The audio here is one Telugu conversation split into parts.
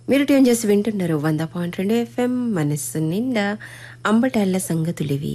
మీరు ట్యూన్ చేసి వింటున్నారు వంద పాయింట్ రెండు ఎఫ్ఎం మనస్సు నిండా అంబటాళ్ల సంగతులివి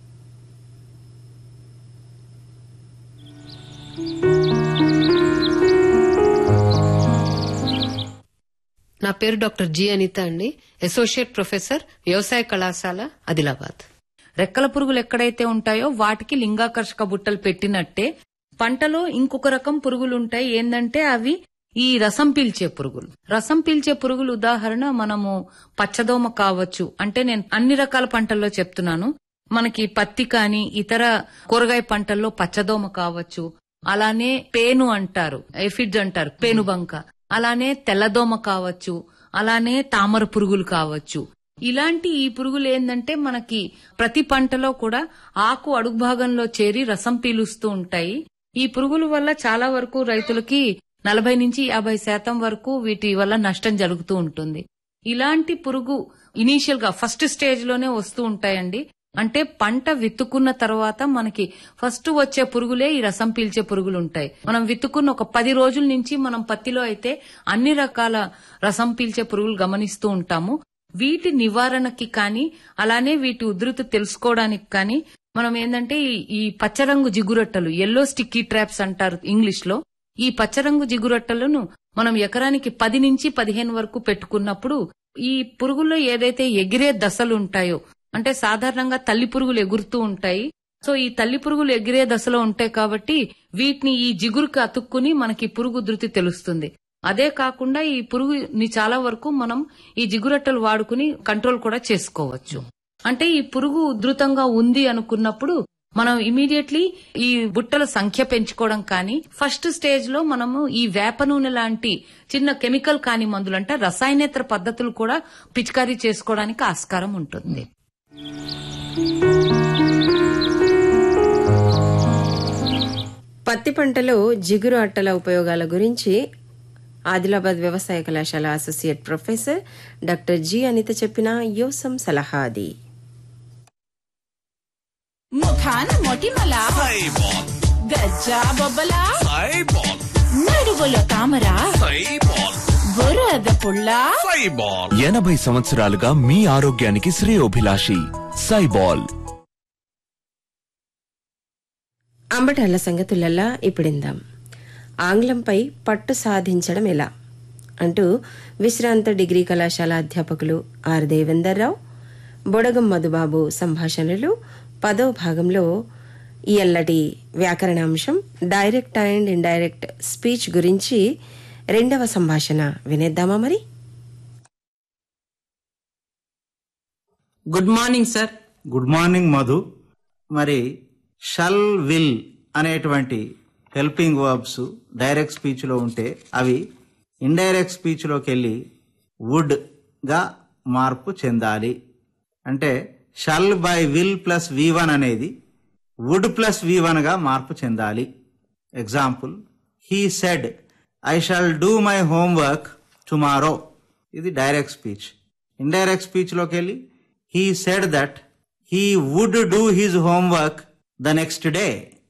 నా పేరు డాక్టర్ జి అనిత అండి అసోసియేట్ ప్రొఫెసర్ వ్యవసాయ కళాశాల ఆదిలాబాద్ రెక్కల పురుగులు ఎక్కడైతే ఉంటాయో వాటికి లింగాకర్షక బుట్టలు పెట్టినట్టే పంటలో ఇంకొక రకం పురుగులు ఉంటాయి ఏందంటే అవి ఈ రసం పీల్చే పురుగులు రసం పీల్చే పురుగులు ఉదాహరణ మనము పచ్చదోమ కావచ్చు అంటే నేను అన్ని రకాల పంటల్లో చెప్తున్నాను మనకి పత్తి కాని ఇతర కూరగాయ పంటల్లో పచ్చదోమ కావచ్చు అలానే పేను అంటారు ఎఫిడ్స్ అంటారు పేనుబంక అలానే తెల్లదోమ కావచ్చు అలానే తామర పురుగులు కావచ్చు ఇలాంటి ఈ పురుగులు ఏంటంటే మనకి ప్రతి పంటలో కూడా ఆకు అడుగు భాగంలో చేరి రసం పీలుస్తూ ఉంటాయి ఈ పురుగుల వల్ల చాలా వరకు రైతులకి నలభై నుంచి యాభై శాతం వరకు వీటి వల్ల నష్టం జరుగుతూ ఉంటుంది ఇలాంటి పురుగు ఇనీషియల్ గా ఫస్ట్ స్టేజ్ లోనే వస్తూ ఉంటాయండి అంటే పంట విత్తుకున్న తర్వాత మనకి ఫస్ట్ వచ్చే పురుగులే ఈ రసం పీల్చే పురుగులు ఉంటాయి మనం విత్తుకున్న ఒక పది రోజుల నుంచి మనం పత్తిలో అయితే అన్ని రకాల రసం పీల్చే పురుగులు గమనిస్తూ ఉంటాము వీటి నివారణకి కానీ అలానే వీటి ఉధృతి తెలుసుకోవడానికి కానీ మనం ఏంటంటే ఈ- ఈ పచ్చరంగు జిగురొట్టలు ఎల్లో స్టిక్కీ ట్రాప్స్ అంటారు ఇంగ్లీష్ లో ఈ పచ్చరంగు జిగురొట్టలను మనం ఎకరానికి పది నుంచి పదిహేను వరకు పెట్టుకున్నప్పుడు ఈ పురుగుల్లో ఏదైతే ఎగిరే దశలు ఉంటాయో అంటే సాధారణంగా తల్లి పురుగులు ఎగురుతూ ఉంటాయి సో ఈ తల్లి పురుగులు ఎగిరే దశలో ఉంటాయి కాబట్టి వీటిని ఈ జిగురుకి అతుక్కుని మనకి పురుగు ఉధృతి తెలుస్తుంది అదే కాకుండా ఈ పురుగుని చాలా వరకు మనం ఈ జిగురట్టలు వాడుకుని కంట్రోల్ కూడా చేసుకోవచ్చు అంటే ఈ పురుగు ఉధృతంగా ఉంది అనుకున్నప్పుడు మనం ఇమీడియట్లీ ఈ బుట్టల సంఖ్య పెంచుకోవడం కానీ ఫస్ట్ స్టేజ్ లో మనము ఈ వేప నూనె లాంటి చిన్న కెమికల్ కాని మందులు అంటే రసాయనేతర పద్ధతులు కూడా పిచికారీ చేసుకోవడానికి ఆస్కారం ఉంటుంది పత్తి పంటలో జిగురు అట్టల ఉపయోగాల గురించి ఆదిలాబాద్ వ్యవసాయ కళాశాల associate professor doctor G Anitha చెప్పిన యోసం సలహా అది ముఖాన మొటిమల సైబాల్ గజ్జా బొబ్బల సైబాల్ నడుగులో తామర సైబాల్ బురద పుల్ల సైబాల్ ఎనభై సంవత్సరాలుగా మీ ఆరోగ్యానికి శ్రేయోభిలాషి సైబాల్ అంబటాళ్ల సంగతులల్లా ఇప్పుడిందాం ఆంగ్లంపై పట్టు సాధించడం ఎలా అంటూ విశ్రాంత డిగ్రీ కళాశాల అధ్యాపకులు ఆర్ దేవేందర్రావు బొడగం మధుబాబు సంభాషణలు పదో భాగంలో ఈ ఎల్లటి వ్యాకరణాంశం డైరెక్ట్ అండ్ ఇండైరెక్ట్ స్పీచ్ గురించి రెండవ సంభాషణ వినేద్దామా మరి good morning sir good morning Madhu మరి షల్ విల్ అనేటువంటి హెల్పింగ్ వర్బ్స్ డైరెక్ట్ స్పీచ్లో ఉంటే అవి ఇండైరెక్ట్ స్పీచ్లోకి వెళ్ళి వుడ్ గా మార్పు చెందాలి అంటే shall by will plus V one అనేది వుడ్ ప్లస్ వి గా మార్పు చెందాలి example he said I shall do my homework tomorrow ఇది డైరెక్ట్ స్పీచ్ ఇండైరెక్ట్ స్పీచ్లోకి వెళ్ళి he said that he would do his homework the next day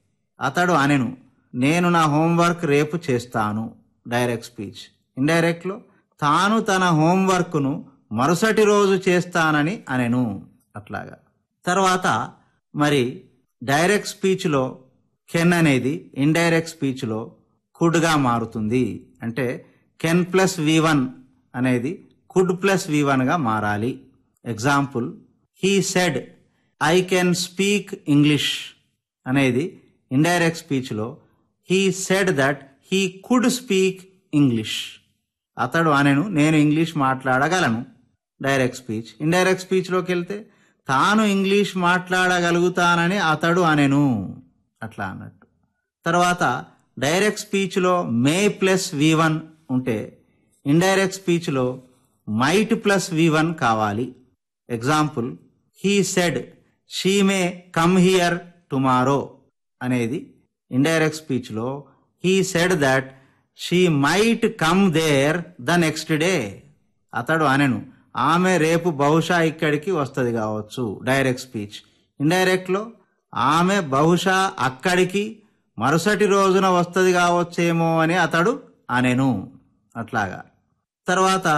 అతడు అనెను నేను నా హోంవర్క్ రేపు చేస్తాను డైరెక్ట్ స్పీచ్ ఇండైరెక్ట్లో తాను తన హోంవర్క్ను మరుసటి రోజు చేస్తానని అనెను అట్లాగా తర్వాత మరి డైరెక్ట్ స్పీచ్లో కెన్ అనేది ఇండైరెక్ట్ స్పీచ్లో కుడ్గా మారుతుంది అంటే కెన్ ప్లస్ వి వన్ అనేది కుడ్ ప్లస్ వి గా మారాలి example he said I can speak English అనేది ఇండైరెక్ట్ స్పీచ్లో he said that he could speak English అతడు అనెను నేను ఇంగ్లీష్ మాట్లాడగలను డైరెక్ట్ స్పీచ్ ఇండైరెక్ట్ స్పీచ్లోకి వెళ్తే తాను ఇంగ్లీష్ మాట్లాడగలుగుతానని అతడు అనెను అట్లా అన్నట్టు తర్వాత డైరెక్ట్ స్పీచ్లో మే ప్లస్ వి వన్ ఉంటే ఇండైరెక్ట్ స్పీచ్లో మైట్ ప్లస్ వి వన్ కావాలి example he said she may come here tomorrow అనేది ఇండైరెక్ట్ స్పీచ్లో he said that she might come there the next day అతడు అనెను ఆమె రేపు బహుశా ఇక్కడికి వస్తుంది కావచ్చు డైరెక్ట్ స్పీచ్ ఇండైరెక్ట్లో ఆమె బహుశా అక్కడికి మరుసటి రోజున వస్తుంది కావచ్చేమో అని అతడు అనెను అట్లాగా తర్వాత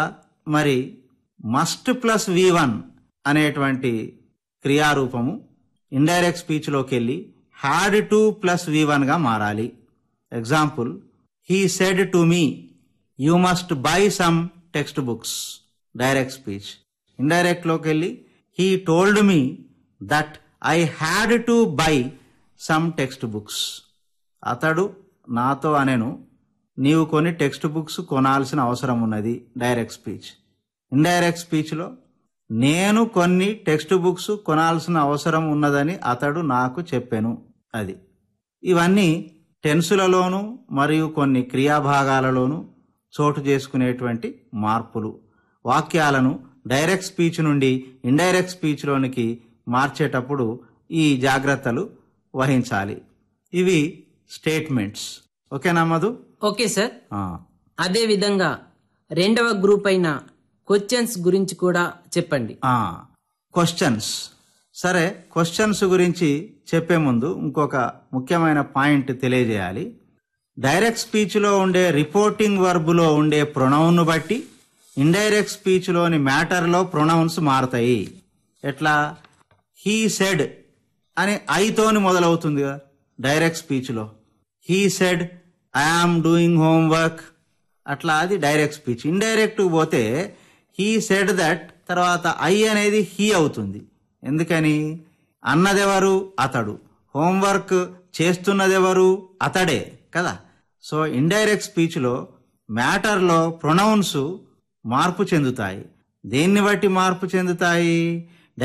మరి మస్ట్ ప్లస్ వి వన్ అనేటువంటి క్రియారూపము ఇండైరెక్ట్ స్పీచ్లోకి వెళ్ళి హ్యాడ్ టు ప్లస్ వి వన్గా మారాలి example he said to me you must buy some text books direct speech indirect లోకి వెళ్ళి he told me that I had to buy some text books అతడు నాతో అనెను నీవు కొన్ని టెక్స్ట్ బుక్స్ కొనాల్సిన అవసరం ఉన్నది డైరెక్ట్ స్పీచ్ ఇండైరెక్ట్ స్పీచ్లో నేను కొన్ని టెక్స్ట్ బుక్స్ కొనాల్సిన అవసరం ఉన్నదని అతడు నాకు చెప్పాను అది ఇవన్నీ టెన్సులలోను మరియు కొన్ని క్రియాభాగాలలోను చోటు చేసుకునేటువంటి మార్పులు వాక్యాలను డైరెక్ట్ స్పీచ్ నుండి ఇండైరెక్ట్ స్పీచ్లోనికి మార్చేటప్పుడు ఈ జాగ్రత్తలు వహించాలి ఇవి స్టేట్మెంట్స్ ఓకేనా మధు ఓకే సార్ ఆ, అదే విధంగా రెండవ గ్రూప్ అయిన క్వశ్చన్స్ గురించి కూడా చెప్పండి ఆ, క్వశ్చన్స్ సరే క్వశ్చన్స్ గురించి చెప్పే ముందు ఇంకొక ముఖ్యమైన పాయింట్ తెలియజేయాలి డైరెక్ట్ స్పీచ్లో ఉండే రిపోర్టింగ్ వర్బులో ఉండే ప్రొనౌన్ను బట్టి ఇండైరెక్ట్ స్పీచ్లోని మ్యాటర్లో ప్రొనౌన్స్ మారతాయి ఎట్లా హీ సెడ్ అని ఐతోని మొదలవుతుంది కదా డైరెక్ట్ స్పీచ్లో he said I am doing homework అట్లా అది డైరెక్ట్ స్పీచ్ ఇండైరెక్ట్ పోతే హీ సెడ్ దట్ తర్వాత ఐ అనేది హీ అవుతుంది ఎందుకని అన్నదెవరు అతడు హోంవర్క్ చేస్తున్నదెవరు అతడే కదా సో ఇండైరెక్ట్ స్పీచ్లో మ్యాటర్లో ప్రొనౌన్స్ మార్పు చెందుతాయి దేన్ని బట్టి మార్పు చెందుతాయి